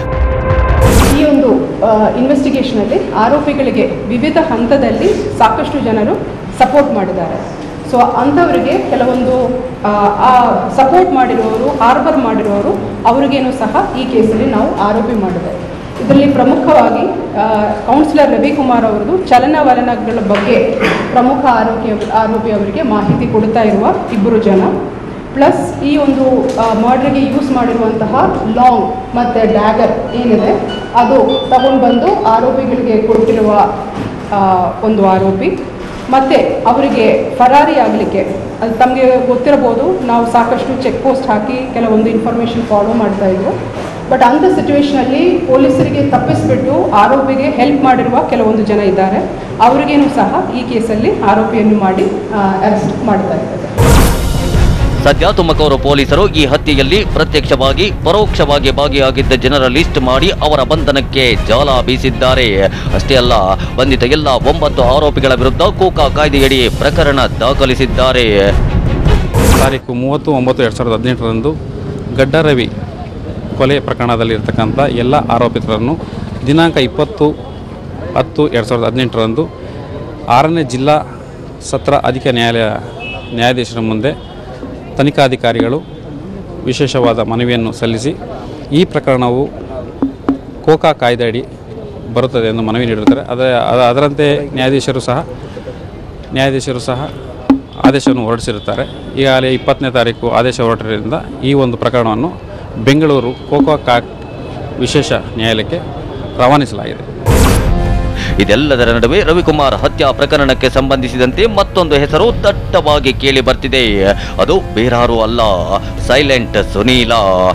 ಈ ಒಂದು ಇನ್ವೆಸ್ಟಿಗೇಷನಲ್ಲಿ ಆರೋಪಿಗಳಿಗೆ ವಿವಿಧ ಹಂತದಲ್ಲಿ ಸಾಕಷ್ಟು ಜನರು ಸಪೋರ್ಟ್ ಮಾಡಿದ್ದಾರೆ ಸೊ ಅಂಥವರಿಗೆ ಕೆಲವೊಂದು ಆ, ಆ ಸಪೋರ್ಟ್ ಮಾಡಿರುವವರು ಹಾರ್ಬರ್ ಮಾಡಿರುವವರು ಅವರಿಗೇನು ಸಹ ಈ ಕೇಸಲ್ಲಿ ನಾವು ಆರೋಪಿ ಮಾಡಿದೆ ಇದರಲ್ಲಿ ಪ್ರಮುಖವಾಗಿ ಕೌನ್ಸಿಲರ್ ರವಿಕುಮಾರ್ ಅವರದು ಚಲನವಲನಗಳ ಬಗ್ಗೆ ಪ್ರಮುಖ ಆರೋಪಿ ಆರೋಪಿ ಅವರಿಗೆ ಮಾಹಿತಿ ಕೊಡ್ತಾ ಇರುವ ಇಬ್ಬರು ಜನ ಪ್ಲಸ್ ಈ ಒಂದು ಮರ್ಡ್ರಿಗೆ ಯೂಸ್ ಮಾಡಿರುವಂತಹ ಲಾಂಗ್ ಮತ್ತು ಡ್ಯಾಗರ್ ಏನಿದೆ ಅದು ತಗೊಂಡು ಬಂದು ಆರೋಪಿಗಳಿಗೆ ಕೊಟ್ಟಿರುವ ಆ, ಒಂದು ಆರೋಪಿ ಮತ್ತು ಅವರಿಗೆ ಫರಾರಿ ಆಗಲಿಕ್ಕೆ ಅದು ತಮಗೆ ಗೊತ್ತಿರಬಹುದು ನಾವು ಸಾಕಷ್ಟು ಚೆಕ್ ಪೋಸ್ಟ್ ಹಾಕಿ ಕೆಲವೊಂದು ಇನ್ಫಾರ್ಮೇಷನ್ ಫಾಲೋ ಮಾಡ್ತಾ ಇದ್ರು ಬಟ್ ಅಂಥ ಸಿಚುವೇಷನಲ್ಲಿ ಪೊಲೀಸರಿಗೆ ತಪ್ಪಿಸ್ಬಿಟ್ಟು ಆರೋಪಿಗೆ ಹೆಲ್ಪ್ ಮಾಡಿರುವ ಕೆಲವೊಂದು ಜನ ಇದ್ದಾರೆ ಅವರಿಗೇನು ಸಹ ಈ ಕೇಸಲ್ಲಿ ಆರೋಪಿಯನ್ನು ಮಾಡಿ ಅರೆಸ್ಟ್ ಮಾಡ್ತಾ ಇದ್ದಾರೆ ಸದ್ಯ ತುಮಕೂರು ಪೊಲೀಸರು ಈ ಹತ್ಯೆಯಲ್ಲಿ ಪ್ರತ್ಯಕ್ಷವಾಗಿ ಪರೋಕ್ಷವಾಗಿ ಭಾಗಿಯಾಗಿದ್ದ ಜನರ ಲಿಸ್ಟ್ ಮಾಡಿ ಅವರ ಬಂಧನಕ್ಕೆ ಜಾಲ ಬೀಸಿದ್ದಾರೆ ಅಷ್ಟೇ ಅಲ್ಲ ಬಂಧಿತ ಎಲ್ಲ ಒಂಬತ್ತು ಆರೋಪಿಗಳ ವಿರುದ್ಧ ಕೋಕಾ ಕಾಯ್ದೆಯಡಿ ಪ್ರಕರಣ ದಾಖಲಿಸಿದ್ದಾರೆ ತಾರೀಕು ಮೂವತ್ತು ಒಂಬತ್ತು ಎರಡು ಸಾವಿರದ ಹದಿನೆಂಟರಂದು ಗಡ್ಡ ರವಿ ಕೊಲೆ ಪ್ರಕರಣದಲ್ಲಿರ್ತಕ್ಕಂಥ ಎಲ್ಲ ಆರೋಪಿತರನ್ನು ದಿನಾಂಕ ಇಪ್ಪತ್ತು ಹತ್ತು ಎರಡು ಸಾವಿರದ ಹದಿನೆಂಟರಂದು ಆರನೇ ಜಿಲ್ಲಾ ಸತ್ರ ಅಧಿಕ ನ್ಯಾಯಾಲಯ ನ್ಯಾಯಾಧೀಶರ ಮುಂದೆ ತನಿಖಾಧಿಕಾರಿಗಳು ವಿಶೇಷವಾದ ಮನವಿಯನ್ನು ಸಲ್ಲಿಸಿ ಈ ಪ್ರಕರಣವು ಕೋಕಾ ಕಾಯ್ದೆಯಡಿ ಬರುತ್ತದೆ ಎಂದು ಮನವಿ ನೀಡಿರುತ್ತಾರೆ ಅದೇ ಅದ- ಅದರಂತೆ ನ್ಯಾಯಾಧೀಶರು ಸಹ ನ್ಯಾಯಾಧೀಶರು ಸಹ ಆದೇಶವನ್ನು ಹೊರಡಿಸಿರುತ್ತಾರೆ ಈಗಾಗಲೇ ಇಪ್ಪತ್ತನೇ ತಾರೀಕು ಆದೇಶ ಹೊರಟಿರೋದ್ರಿಂದ ಈ ಒಂದು ಪ್ರಕರಣವನ್ನು ಬೆಂಗಳೂರು ಕೋಕೋ ಕಾಕ್ ವಿಶೇಷ ನ್ಯಾಯಾಲಯಕ್ಕೆ ರವಾನಿಸಲಾಗಿದೆ ಇದೆಲ್ಲದರ ನಡುವೆ ರವಿಕುಮಾರ್ ಹತ್ಯಾ ಪ್ರಕರಣಕ್ಕೆ ಸಂಬಂಧಿಸಿದಂತೆ ಮತ್ತೊಂದು ಹೆಸರು ದಟ್ಟವಾಗಿ ಕೇಳಿ ಬರ್ತಿದೆ ಅದು ಬೇರಾರು ಅಲ್ಲ ಸೈಲೆಂಟ್ ಸುನೀಲ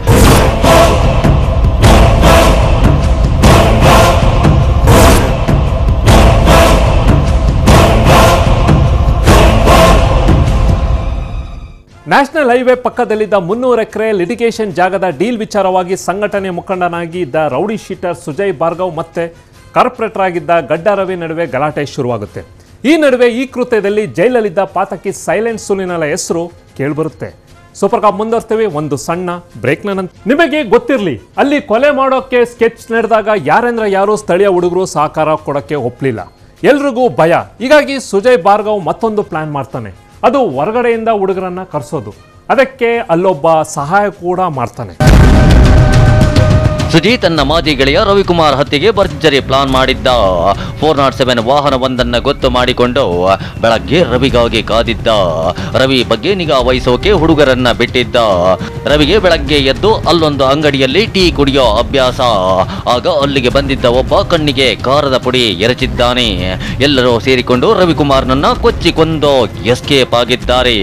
ನ್ಯಾಷನಲ್ ಹೈವೇ ಪಕ್ಕದಲ್ಲಿದ್ದ ಮುನ್ನೂರು ಎಕರೆ ಲಿಟಿಗೇಷನ್ ಜಾಗದ ಡೀಲ್ ವಿಚಾರವಾಗಿ ಸಂಘಟನೆ ಮುಖಂಡನಾಗಿ ಇದ್ದ ರೌಡಿ ಶೀಟರ್ ಸುಜಯ್ ಭಾರ್ಗವ್ ಮತ್ತೆ ಕಾರ್ಪೊರೇಟರ್ ಆಗಿದ್ದ ಗಡ್ಡ ರವಿ ನಡುವೆ ಗಲಾಟೆ ಶುರುವಾಗುತ್ತೆ ಈ ನಡುವೆ ಈ ಕೃತ್ಯದಲ್ಲಿ ಜೈಲಲ್ಲಿದ್ದ ಪಾತಕಿ ಸೈಲೆಂಟ್ ಸುನಿನಲ ಹೆಸರು ಕೇಳಿಬರುತ್ತೆ ಸೂಪರ್ ಕಾಪ್ ಮುಂದುವರ್ತೀವಿ ಒಂದು ಸಣ್ಣ ಬ್ರೇಕ್ನ ನಂತರ ನಿಮಗೆ ಗೊತ್ತಿರಲಿ ಅಲ್ಲಿ ಕೊಲೆ ಮಾಡೋಕ್ಕೆ ಸ್ಕೆಚ್ ನಡೆದಾಗ ಯಾರೆಂದ್ರೆ ಯಾರು ಸ್ಥಳೀಯ ಹುಡುಗರು ಸಹಕಾರ ಕೊಡೋಕ್ಕೆ ಒಪ್ಪಲಿಲ್ಲ ಎಲ್ರಿಗೂ ಭಯ ಹೀಗಾಗಿ ಸುಜಯ್ ಭಾರ್ಗವ್ ಮತ್ತೊಂದು ಪ್ಲಾನ್ ಮಾಡ್ತಾನೆ ಅದು ಹೊರಗಡೆಯಿಂದ ಹುಡುಗರನ್ನ ಕರೆಸೋದು ಅದಕ್ಕೆ ಅಲ್ಲೊಬ್ಬ ಸಹಾಯ ಕೂಡ ಮಾಡ್ತಾನೆ ಸುಜಿ ತನ್ನ ಮಾಜಿ ಗೆಳೆಯ ರವಿಕುಮಾರ್ ಹತ್ಯೆಗೆ ಭರ್ಜರಿ ಪ್ಲಾನ್ ಮಾಡಿದ್ದ ಫೋರ್ ನಾಟ್ ಸೆವೆನ್ ವಾಹನವೊಂದನ್ನು ಗೊತ್ತು ಮಾಡಿಕೊಂಡು ಬೆಳಗ್ಗೆ ರವಿಗಾಗಿ ಕಾದಿದ್ದ ರವಿ ಬಗ್ಗೆ ನಿಗಾ ವಹಿಸೋಕೆ ಹುಡುಗರನ್ನ ಬಿಟ್ಟಿದ್ದ ರವಿಗೆ ಬೆಳಗ್ಗೆ ಎದ್ದು ಅಲ್ಲೊಂದು ಅಂಗಡಿಯಲ್ಲಿ ಟೀ ಕುಡಿಯೋ ಅಭ್ಯಾಸ ಆಗ ಅಲ್ಲಿಗೆ ಬಂದಿದ್ದ ಒಬ್ಬ ಕಣ್ಣಿಗೆ ಖಾರದ ಪುಡಿ ಎರಚಿದ್ದಾನೆ ಎಲ್ಲರೂ ಸೇರಿಕೊಂಡು ರವಿಕುಮಾರ್ನನ್ನ ಕೊಚ್ಚಿ ಕೊಂದು ಎಸ್ಕೇಪ್ ಆಗಿದ್ದಾರೆ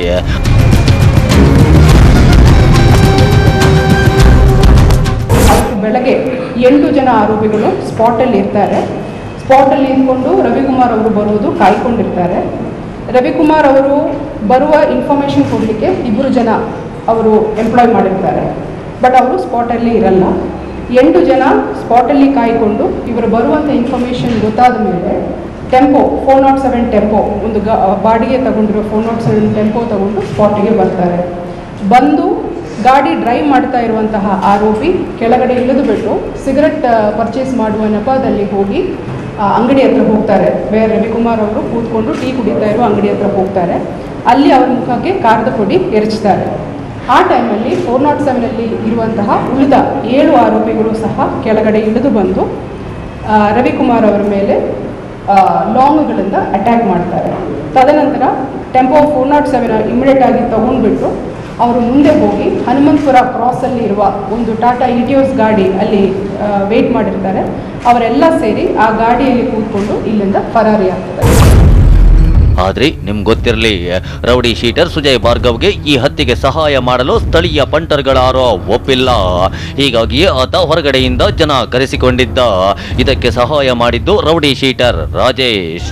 ಅವತ್ತು ಬೆಳಗ್ಗೆ ಎಂಟು ಜನ ಆರೋಪಿಗಳು ಸ್ಪಾಟಲ್ಲಿ ಇರ್ತಾರೆ ಸ್ಪಾಟಲ್ಲಿ ನಿಂತ್ಕೊಂಡು ರವಿಕುಮಾರ್ ಅವರು ಬರುವುದು ಕಾಯ್ಕೊಂಡಿರ್ತಾರೆ ರವಿಕುಮಾರ್ ಅವರು ಬರುವ ಇನ್ಫಾರ್ಮೇಷನ್ ಕೊಡಲಿಕ್ಕೆ ಇಬ್ಬರು ಜನ ಅವರು ಎಂಪ್ಲಾಯ್ ಮಾಡಿರ್ತಾರೆ ಬಟ್ ಅವರು ಸ್ಪಾಟಲ್ಲಿ ಇರಲ್ಲ ಎಂಟು ಜನ ಸ್ಪಾಟಲ್ಲಿ ಕಾಯ್ಕೊಂಡು ಇವರು ಬರುವಂಥ ಇನ್ಫಾರ್ಮೇಷನ್ ಗೊತ್ತಾದ ಮೇಲೆ tempo four nought seven tempo ಒಂದು ಗ ಬಾಡಿಗೆ ತಗೊಂಡಿರೋ ಫೋರ್ ನಾಟ್ ಸೆವೆನ್ ಟೆಂಪೋ ತಗೊಂಡು ಸ್ಪಾಟಿಗೆ ಬರ್ತಾರೆ ಬಂದು ಗಾಡಿ ಡ್ರೈವ್ ಮಾಡ್ತಾ ಇರುವಂತಹ ಆರೋಪಿ ಕೆಳಗಡೆ ಇಳಿದು ಬಿಟ್ಟು ಸಿಗರೆಟ್ ಪರ್ಚೇಸ್ ಮಾಡುವ ನೆಪದಲ್ಲಿ ಹೋಗಿ ಆ, ಅಂಗಡಿ ಹತ್ರ ಹೋಗ್ತಾರೆ ವೇ ರವಿಕುಮಾರ್ ಅವರು ಕೂತ್ಕೊಂಡು ಟೀ ಕುಡಿತಾ ಇರೋ ಅಂಗಡಿ ಹತ್ರ ಹೋಗ್ತಾರೆ ಅಲ್ಲಿ ಅವ್ರ ಮುಖಕ್ಕೆ ಖಾರದ ಪುಡಿ ಎರಚ್ತಾರೆ ಆ ಟೈಮಲ್ಲಿ ಫೋರ್ ನಾಟ್ ಸೆವೆನಲ್ಲಿ ಇರುವಂತಹ ಉಳಿದ ಏಳು ಆರೋಪಿಗಳು ಸಹ ಕೆಳಗಡೆ ಇಳಿದು ಬಂದು ಆ, ರವಿಕುಮಾರ್ ಅವರ ಮೇಲೆ ಲಾಂಗ್ಗಳಿಂದ ಅಟ್ಯಾಕ್ ಮಾಡ್ತಾರೆ ತದನಂತರ tempo four nought seven immediate ಆಗಿ ತಗೊಂಡ್ಬಿಟ್ಟು ಅವರು ಮುಂದೆ ಹೋಗಿ ಹನುಮಂತಪುರ ಕ್ರಾಸಲ್ಲಿ ಇರುವ ಒಂದು ಟಾಟಾ ಇಟಿಯೋಸ್ ಗಾಡಿ ಅಲ್ಲಿ ವೇಟ್ ಮಾಡಿರ್ತಾರೆ ಅವರೆಲ್ಲ ಸೇರಿ ಆ ಗಾಡಿಯಲ್ಲಿ ಕೂತ್ಕೊಂಡು ಇಲ್ಲಿಂದ ಪರಾರಿ ಆಗ್ತಾರೆ ಆದ್ರೆ ನಿಮ್ಗೆ ಗೊತ್ತಿರಲಿ ರೌಡಿ ಶೀಟರ್ ಸುಜಯ್ ಭಾರ್ಗವ್ಗೆ ಈ ಹತ್ಯೆಗೆ ಸಹಾಯ ಮಾಡಲು ಸ್ಥಳೀಯ ಪಂಟರ್ಗಳಾರೋ ಒಪ್ಪಿಲ್ಲ ಹೀಗಾಗಿಯೇ ಆತ ಹೊರಗಡೆಯಿಂದ ಜನ ಕರೆಸಿಕೊಂಡಿದ್ದ ಇದಕ್ಕೆ ಸಹಾಯ ಮಾಡಿದ್ದು ರೌಡಿ ಶೀಟರ್ ರಾಜೇಶ್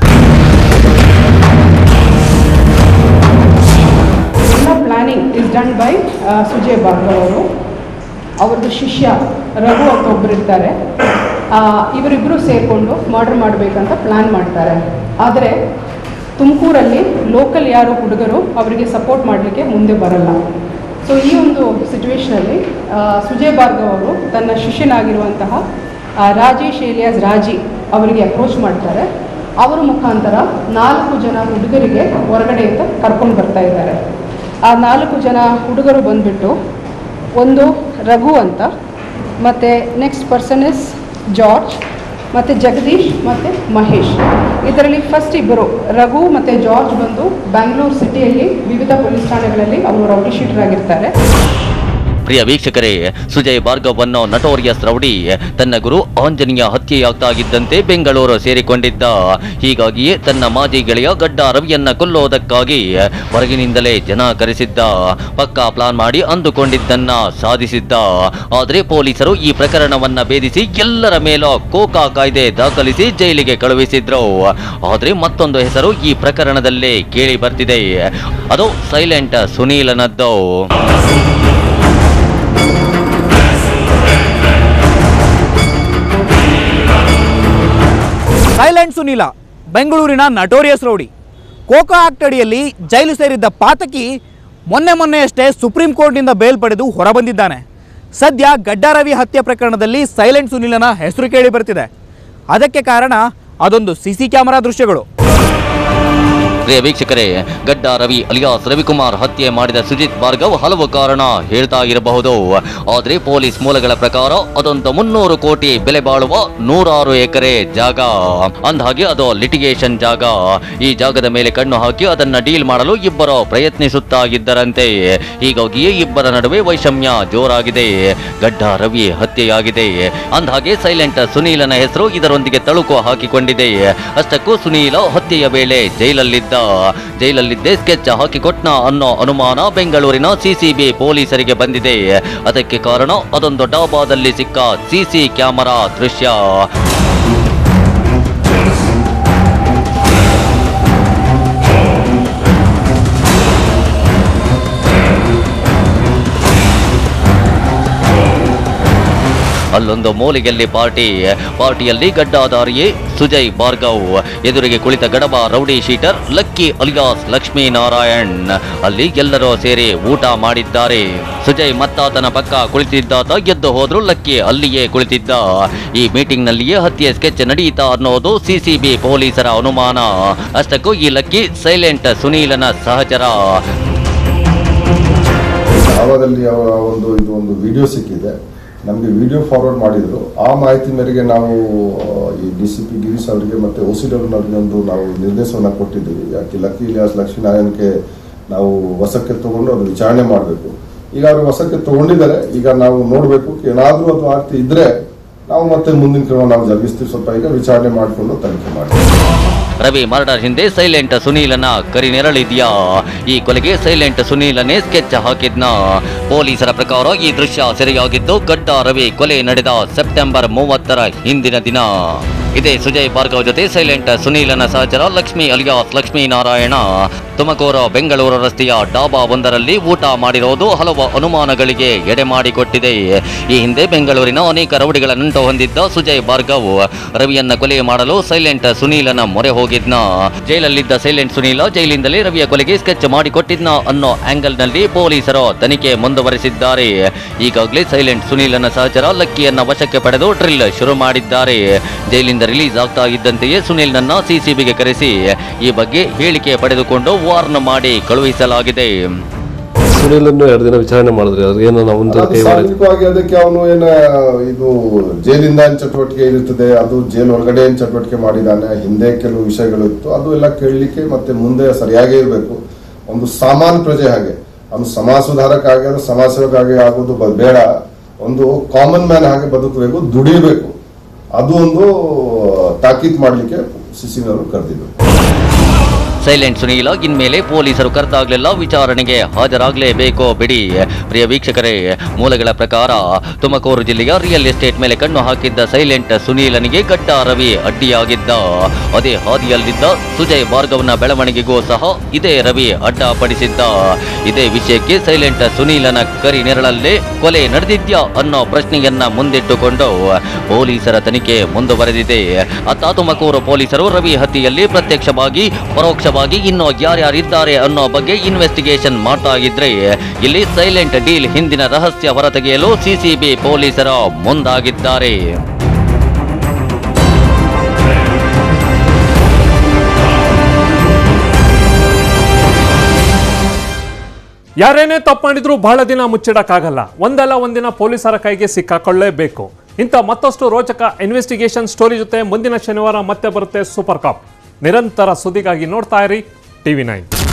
ಎಲ್ಲ planning is done by Sujay Bhargav ಅವರು ಅವ್ರದ್ದು ಶಿಷ್ಯ ರಘು ಅಂತ ಒಬ್ಬರು ಇರ್ತಾರೆ ಆ, ಇವರಿಬ್ಬರು ಸೇರಿಕೊಂಡು ಮರ್ಡರ್ ಮಾಡಬೇಕಂತ ಪ್ಲ್ಯಾನ್ ಮಾಡ್ತಾರೆ ಆದರೆ ತುಮಕೂರಲ್ಲಿ ಲೋಕಲ್ ಯಾರು ಹುಡುಗರು ಅವರಿಗೆ ಸಪೋರ್ಟ್ ಮಾಡಲಿಕ್ಕೆ ಮುಂದೆ ಬರಲ್ಲ ಸೊ ಈ ಒಂದು ಸಿಚುವೇಶನಲ್ಲಿ ಸುಜಯ್ ಭಾರ್ಗವ್ ಅವರು ತನ್ನ ಶಿಷ್ಯನಾಗಿರುವಂತಹ ಆ, ರಾಜೇಶ್ ಏಲಿಯಾಸ್ ರಾಜಿ ಅವರಿಗೆ ಅಪ್ರೋಚ್ ಮಾಡ್ತಾರೆ ಅವರ ಮುಖಾಂತರ ನಾಲ್ಕು ಜನ ಹುಡುಗರಿಗೆ ಹೊರಗಡೆಯಿಂದ ಕರ್ಕೊಂಡು ಬರ್ತಾ ಇದ್ದಾರೆ ಆ ನಾಲ್ಕು ಜನ ಹುಡುಗರು ಬಂದ್ಬಿಟ್ಟು ಒಂದು ರಘು ಅಂತ ಮತ್ತು ನೆಕ್ಸ್ಟ್ ಪರ್ಸನ್ ಇಸ್ ಜಾರ್ಜ್ ಮತ್ತು ಜಗದೀಶ್ ಮತ್ತು ಮಹೇಶ್ ಇದರಲ್ಲಿ ಫಸ್ಟ್ ಇಬ್ಬರು ರಘು ಮತ್ತು ಜಾರ್ಜ್ ಬಂದು ಬ್ಯಾಂಗ್ಳೂರು ಸಿಟಿಯಲ್ಲಿ ವಿವಿಧ ಪೊಲೀಸ್ ಠಾಣೆಗಳಲ್ಲಿ ಅವರು ರೌಡಿ ಶೀಟರ್ ಆಗಿರ್ತಾರೆ ಪ್ರಿಯ ವೀಕ್ಷಕರೇ ಸುಜಯ್ ಭಾರ್ಗವ್ ಅನ್ನೋ ನಟೋರಿಯಸ್ ರೌಡಿ ತನ್ನ ಗುರು ಆಂಜನೇಯ ಹತ್ಯೆಯಾಗ್ತಾ ಇದ್ದಂತೆ ಬೆಂಗಳೂರು ಸೇರಿಕೊಂಡಿದ್ದ ಹೀಗಾಗಿಯೇ ತನ್ನ ಮಾಜಿ ಗೆಳೆಯ ಗಡ್ಡ ರವಿಯನ್ನ ಕೊಲ್ಲೋದಕ್ಕಾಗಿ ಹೊರಗಿನಿಂದಲೇ ಜನ ಕರೆಸಿದ್ದ ಪಕ್ಕಾ ಪ್ಲಾನ್ ಮಾಡಿ ಅಂದುಕೊಂಡಿದ್ದನ್ನ ಸಾಧಿಸಿದ್ದ ಆದರೆ ಪೊಲೀಸರು ಈ ಪ್ರಕರಣವನ್ನ ಭೇದಿಸಿ ಎಲ್ಲರ ಮೇಲೂ ಕೋಕಾ ಕಾಯ್ದೆ ದಾಖಲಿಸಿ ಜೈಲಿಗೆ ಕಳುಹಿಸಿದ್ರು ಆದರೆ ಮತ್ತೊಂದು ಹೆಸರು ಈ ಪ್ರಕರಣದಲ್ಲೇ ಕೇಳಿ ಬರ್ತಿದೆ ಅದು ಸೈಲೆಂಟ್ ಸುನೀಲನದ್ದು ಸೈಲೆಂಟ್ ಸುನೀಲ ಬೆಂಗಳೂರಿನ ನಟೋರಿಯಸ್ ರೌಡಿ ಕೋಕಾ ಆಕ್ಟ್ ಅಡಿಯಲ್ಲಿ ಜೈಲು ಸೇರಿದ್ದ ಪಾತಕಿ ಮೊನ್ನೆ ಮೊನ್ನೆಯಷ್ಟೇ ಸುಪ್ರೀಂ ಕೋರ್ಟ್ನಿಂದ ಬೇಲ್ ಪಡೆದು ಹೊರಬಂದಿದ್ದಾನೆ ಸದ್ಯ ಗಡ್ಡಾರವಿ ಹತ್ಯೆ ಪ್ರಕರಣದಲ್ಲಿ ಸೈಲೆಂಟ್ ಸುನೀಲನ ಹೆಸರು ಕೇಳಿ ಬರ್ತಿದೆ ಅದಕ್ಕೆ ಕಾರಣ ಅದೊಂದು ಸಿ ಸಿ ಕ್ಯಾಮೆರಾ ದೃಶ್ಯಗಳು ಪ್ರಿಯ ವೀಕ್ಷಕರೇ ಗಡ್ಡ ರವಿ ಅಲಿಯಾಸ್ ರವಿಕುಮಾರ್ ಹತ್ಯೆ ಮಾಡಿದ ಸುಜಿತ್ ಭಾರ್ಗವ್ ಹಲವು ಕಾರಣ ಹೇಳ್ತಾ ಇರಬಹುದು ಆದ್ರೆ ಪೊಲೀಸ್ ಮೂಲಗಳ ಪ್ರಕಾರ ಅದೊಂದು ಮುನ್ನೂರು ಕೋಟಿ ಬೆಲೆ ಬಾಳುವ ನೂರಾರು ಎಕರೆ ಜಾಗ ಅಂದಹಾಗೆ ಅದು ಲಿಟಿಗೇಷನ್ ಜಾಗ ಈ ಜಾಗದ ಮೇಲೆ ಕಣ್ಣು ಹಾಕಿ ಅದನ್ನ ಡೀಲ್ ಮಾಡಲು ಇಬ್ಬರು ಪ್ರಯತ್ನಿಸುತ್ತಾ ಇದ್ದರಂತೆ ಹೀಗಾಗಿಯೇ ಇಬ್ಬರ ನಡುವೆ ವೈಷಮ್ಯ ಜೋರಾಗಿದೆ ಗಡ್ಡ ರವಿ ಹತ್ಯೆಯಾಗಿದೆ ಅಂದಹಾಗೆ ಸೈಲೆಂಟ್ ಸುನೀಲನ ಹೆಸರು ಇದರೊಂದಿಗೆ ತಳುಕು ಹಾಕಿಕೊಂಡಿದೆ ಅಷ್ಟಕ್ಕೂ ಸುನೀಲ ಹತ್ಯೆಯ ವೇಳೆ ಜೈಲಲ್ಲಿದ್ದ ಜೈಲಲ್ಲಿದ್ದೇ ಸ್ಕೆಚ್ ಹಾಕಿಕೊಟ್ನ ಅನ್ನೋ ಅನುಮಾನ ಬೆಂಗಳೂರಿನ ಸಿಸಿಬಿ ಪೊಲೀಸರಿಗೆ ಬಂದಿದೆ ಅದಕ್ಕೆ ಕಾರಣ ಅದೊಂದು ಡಾಬಾದಲ್ಲಿ ಸಿಕ್ಕ ಸಿಸಿ ಕ್ಯಾಮೆರಾ ದೃಶ್ಯ ಅಲ್ಲೊಂದು ಮೂಲೆಯಲ್ಲಿ ಪಾರ್ಟಿ ಪಾರ್ಟಿಯಲ್ಲಿ ಗಡ್ಡಾಧಾರಿಯೇ ಸುಜಯ್ ಭಾರ್ಗವ್ ಎದುರಿಗೆ ಕುಳಿತ ಗಡಬ rowdy sheeter Lucky alias Lakshmi Narayan ಅಲ್ಲಿ ಎಲ್ಲರೂ ಸೇರಿ ಊಟ ಮಾಡಿದ್ದಾರೆ ಸುಜಯ್ ಮತ್ತಾತನ ಪಕ್ಕ ಕುಳಿತಿದ್ದಾತ ಎದ್ದು ಹೋದ್ರು ಲಕ್ಕಿ ಅಲ್ಲಿಯೇ ಕುಳಿತಿದ್ದ ಈ ಮೀಟಿಂಗ್ ನಲ್ಲಿಯೇ ಹತ್ಯೆ ಸ್ಕೆಚ್ ನಡೆಯಿತಾ ಅನ್ನೋದು ಸಿಸಿಬಿ ಪೊಲೀಸರ ಅನುಮಾನ ಅಷ್ಟಕ್ಕೂ ಈ ಲಕ್ಕಿ ಸೈಲೆಂಟ್ ಸುನೀಲನ ಸಹಚರ ಧಾರವಾಡದಲ್ಲಿ ಅವರ ಒಂದು ಇದು ಒಂದು ವಿಡಿಯೋ ಸಿಕ್ಕಿದೆ ನಮಗೆ ವಿಡಿಯೋ ಫಾರ್ವರ್ಡ್ ಮಾಡಿದ್ರು ಆ ಮಾಹಿತಿ ಮೇರೆಗೆ ನಾವು ಆ, ಈ ಡಿ ಸಿ ಪಿ ಗಿರೀಶ್ ಅವರಿಗೆ ಮತ್ತೆ ಒ ಸಿ ಡಬ್ಲ್ಯೂನವರಿಗೆ ಒಂದು ನಾವು ನಿರ್ದೇಶನ ಕೊಟ್ಟಿದ್ದೀವಿ ಯಾಕೆ ಲಕ್ಕಿ ಇಲಿಯಾಸ್ ಲಕ್ಷ್ಮೀನಾರಾಯಣಕ್ಕೆ ನಾವು ವಶಕ್ಕೆ ತಗೊಂಡು ಅದು ವಿಚಾರಣೆ ಮಾಡಬೇಕು ಈಗ ಅವರು ವಶಕ್ಕೆ ತಗೊಂಡಿದ್ದಾರೆ ಈಗ ನಾವು ನೋಡಬೇಕು ಏನಾದರೂ ಅದು ಆ ರೀತಿ ಇದ್ರೆ ನಾವು ಮತ್ತೆ ಮುಂದಿನ ಕ್ರಮ ನಾವು ಜರುಗಿಸ್ತೀವಿ ಸ್ವಲ್ಪ ಈಗ ವಿಚಾರಣೆ ಮಾಡಿಕೊಂಡು ತನಿಖೆ ಮಾಡ್ತೀವಿ ರವಿ ಮರ್ಡರ್ ಹಿಂದೆ ಸೈಲೆಂಟ್ ಸುನೀಲನ ಕರಿ ನೆರಳಿದ್ಯಾ ಈ ಕೊಲೆಗೆ ಸೈಲೆಂಟ್ ಸುನೀಲನೇ ಸ್ಕೆಚ್ ಹಾಕಿದ್ನ ಪೊಲೀಸರ ಪ್ರಕಾರ ಈ ದೃಶ್ಯ ಸೆರೆಯಾಗಿದ್ದು ಗಡ್ಡ ರವಿ ಕೊಲೆ ನಡೆದ ಸೆಪ್ಟೆಂಬರ್ ಮೂವತ್ತರ ಹಿಂದಿನ ದಿನ ಇದೇ ಸುಜಯ್ ಭಾರ್ಗವ್ ಜೊತೆ ಸೈಲೆಂಟ್ ಸುನೀಲನ ಸಹಚರ ಲಕ್ಷ್ಮಿ ಅಲಿಯಾಸ್ ಲಕ್ಷ್ಮೀನಾರಾಯಣ ತುಮಕೂರು ಬೆಂಗಳೂರು ರಸ್ತೆಯ ಡಾಬಾ ಒಂದರಲ್ಲಿ ಊಟ ಮಾಡಿರೋದು ಹಲವು ಅನುಮಾನಗಳಿಗೆ ಎಡೆ ಮಾಡಿಕೊಟ್ಟಿದೆ ಈ ಹಿಂದೆ ಬೆಂಗಳೂರಿನ ಅನೇಕ ರೌಡಿಗಳ ನಂಟು ಹೊಂದಿದ್ದ ಸುಜಯ್ ಭಾರ್ಗವ್ ರವಿಯನ್ನ ಕೊಲೆ ಮಾಡಲು ಸೈಲೆಂಟ್ ಸುನೀಲನ ಮೊರೆ ಹೋಗಿದ್ನ ಜೈಲಲ್ಲಿದ್ದ ಸೈಲೆಂಟ್ ಸುನೀಲ ಜೈಲಿಂದಲೇ ರವಿಯ ಕೊಲೆಗೆ ಸ್ಕೆಚ್ ಮಾಡಿಕೊಟ್ಟಿದ್ನ ಅನ್ನೋ ಆಂಗಲ್ನಲ್ಲಿ ಪೊಲೀಸರು ತನಿಖೆ ಮುಂದುವರೆಸಿದ್ದಾರೆ ಈಗಾಗಲೇ ಸೈಲೆಂಟ್ ಸುನೀಲನ ಸಹಚರ ಲಕ್ಕಿಯನ್ನ ವಶಕ್ಕೆ ಪಡೆದು ಡ್ರಿಲ್ ಶುರು ಮಾಡಿದ್ದಾರೆ ಜೈಲಿಂದ ರಿಲೀಸ್ ಆಗ್ತಾ ಇದ್ದಂತೆಯೇ ಸುನೀಲ್ನನ್ನ ಸಿಸಿಬಿಗೆ ಕರೆಸಿ ಈ ಬಗ್ಗೆ ಹೇಳಿಕೆ ಪಡೆದುಕೊಂಡು ವಾರ್ನ್ ಮಾಡಿ ಕಳುಹಿಸಲಾಗಿದೆ ಸುನೀಲನ್ನು ಎರಡು ದಿನ ವಿಚಾರಣೆ ಮಾಡಿದ್ರಿ ಅವ್ರಿಗೆ ಏನೋ ನಾವು ಒಂದು ಅದು ಕೈ ಮಾಡಿದ್ವಿ ಸಾಂಘಿಕವಾಗಿ ಅದಕ್ಕೆ ಅವನು ಏನ ಇದು ಜೈಲಿಂದ ಏನ್ ಚಟುವಟಿಕೆ ಇರುತ್ತದೆ ಅದು ಜೈಲ್ ಒಳಗಡೆ ಏನ್ ಚಟುವಟಿಕೆ ಮಾಡಿದಾನೆ ಹಿಂದೆ ಕೆಲವು ವಿಷಯಗಳು ಇತ್ತು ಅದು ಎಲ್ಲ ಕೇಳಲಿಕ್ಕೆ ಮತ್ತೆ ಮುಂದೆ ಸರಿಯಾಗೇ ಇರಬೇಕು ಒಂದು ಸಾಮಾನ್ಯ ಪ್ರಜೆ ಹಾಗೆ ಅವನು ಸಮಾಜ ಸುಧಾರಕ ಆಗಿ ಅದು ಸಮಾಜ ಸೇವಕ ಆಗಿ ಆಗೋದು ಬ- ಬೇಡ ಒಂದು ಕಾಮನ್ ಮ್ಯಾನ್ ಹಾಗೆ ಬದುಕಬೇಕು ದುಡಿಬೇಕು ಅದು ಒಂದು ತಾಕೀತ್ ಮಾಡ್ಲಿಕ್ಕೆ ಸಿಸಿನವರು ಕರೆದಿದ್ರು ಸೈಲೆಂಟ್ ಸುನೀಲ ಇನ್ಮೇಲೆ ಪೊಲೀಸರು ಕರೆದಾಗ್ಲೆಲ್ಲ ವಿಚಾರಣೆಗೆ ಹಾಜರಾಗಲೇಬೇಕು ಬಿಡಿ ಪ್ರಿಯ ವೀಕ್ಷಕರೇ ಮೂಲಗಳ ಪ್ರಕಾರ ತುಮಕೂರು ಜಿಲ್ಲೆಯ ರಿಯಲ್ ಎಸ್ಟೇಟ್ ಮೇಲೆ ಕಣ್ಣು ಹಾಕಿದ್ದ ಸೈಲೆಂಟ್ ಸುನೀಲನಿಗೆ ಗಡ್ಡ ರವಿ ಅಡ್ಡಿಯಾಗಿದ್ದ ಅದೇ ಹಾದಿಯಲ್ಲಿದ್ದ ಸುಜಯ್ ಭಾರ್ಗವ್ನ ಬೆಳವಣಿಗೆಗೂ ಸಹ ಇದೇ ರವಿ ಅಡ್ಡಪಡಿಸಿದ್ದ ಇದೇ ವಿಷಯಕ್ಕೆ ಸೈಲೆಂಟ್ ಸುನೀಲನ ಕರಿ ನೆರಳಲ್ಲೇ ಕೊಲೆ ನಡೆದಿದ್ಯಾ ಅನ್ನೋ ಪ್ರಶ್ನೆಯನ್ನ ಮುಂದಿಟ್ಟುಕೊಂಡು ಪೊಲೀಸರ ತನಿಖೆ ಮುಂದುವರೆದಿದೆ ಅತ್ತ ತುಮಕೂರು ಪೊಲೀಸರು ರವಿ ಹತ್ಯೆಯಲ್ಲಿ ಪ್ರತ್ಯಕ್ಷವಾಗಿ ಪರೋಕ್ಷವಾಗಿ ಇನ್ನೂ ಯಾರ್ಯಾರಿದ್ದಾರೆ ಅನ್ನೋ ಬಗ್ಗೆ ಇನ್ವೆಸ್ಟಿಗೇಷನ್ ಮಾಡ್ತಾ ಇದ್ರೆ ಇಲ್ಲಿ ಸೈಲೆಂಟ್ ಡೀಲ್ ಹಿಂದಿನ ರಹಸ್ಯ ಹೊರತೆಗೆಯಲು ಸಿಸಿಬಿ ಪೊಲೀಸರು ಮುಂದಾಗಿದ್ದಾರೆ ಯಾರೇನೇ ತಪ್ಪು ಮಾಡಿದ್ರು ಬಹಳ ದಿನ ಮುಚ್ಚಿಡಕ್ಕಾಗಲ್ಲ ಒಂದಲ್ಲ ಒಂದಿನ ಪೊಲೀಸರ ಕೈಗೆ ಸಿಕ್ಕಾಕೊಳ್ಳೇಬೇಕು ಇಂಥ ಮತ್ತಷ್ಟು ರೋಚಕ ಇನ್ವೆಸ್ಟಿಗೇಷನ್ ಸ್ಟೋರಿ ಜೊತೆ ಮುಂದಿನ ಶನಿವಾರ ಮತ್ತೆ ಬರುತ್ತೆ ಸೂಪರ್ ಕಾಪ್ ನಿರಂತರ ಸುದ್ದಿಗಾಗಿ ನೋಡ್ತಾ ಇರಿ ಟಿವಿ ನೈನ್